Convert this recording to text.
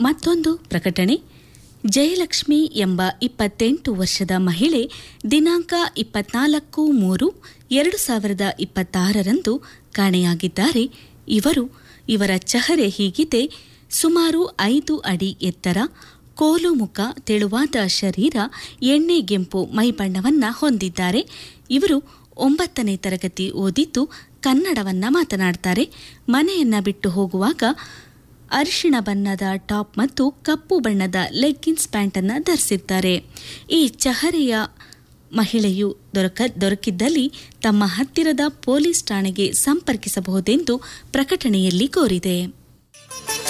ಮತ್ತೊಂದು ಪ್ರಕಟಣೆ ಜಯಲಕ್ಷ್ಮಿ ಎಂಬ ಇಪ್ಪತ್ತೆಂಟು ವರ್ಷದ ಮಹಿಳೆ ದಿನಾಂಕ ಇಪ್ಪತ್ನಾಲ್ಕು ಮೂರು ಎರಡು ಸಾವಿರದ ಇಪ್ಪತ್ತಾರರಂದು ಕಾಣೆಯಾಗಿದ್ದಾರೆ ಇವರು ಇವರ ಚಹರೆ ಹೀಗಿದೆ ಸುಮಾರು ಐದು ಅಡಿ ಎತ್ತರ ಕೋಲು ಮುಖ ತೆಳುವಾದ ಶರೀರ ಎಣ್ಣೆಗೆಂಪು ಮೈಬಣ್ಣವನ್ನ ಹೊಂದಿದ್ದಾರೆ ಇವರು ಒಂಬತ್ತನೇ ತರಗತಿ ಓದಿದ್ದು ಕನ್ನಡವನ್ನ ಮಾತನಾಡ್ತಾರೆ ಮನೆಯನ್ನ ಬಿಟ್ಟು ಹೋಗುವಾಗ ಅರಿಶಿಣ ಬಣ್ಣದ ಟಾಪ್ ಮತ್ತು ಕಪ್ಪು ಬಣ್ಣದ ಲೆಗ್ಗಿನ್ಸ್ ಪ್ಯಾಂಟನ್ನು ಧರಿಸಿದ್ದಾರೆ ಈ ಚಹರೆಯ ಮಹಿಳೆಯು ದೊರಕ ದೊರಕಿದ್ದಲ್ಲಿ ತಮ್ಮ ಹತ್ತಿರದ ಪೊಲೀಸ್ ಠಾಣೆಗೆ ಸಂಪರ್ಕಿಸಬಹುದೆಂದು ಪ್ರಕಟಣೆಯಲ್ಲಿ ಕೋರಿದೆ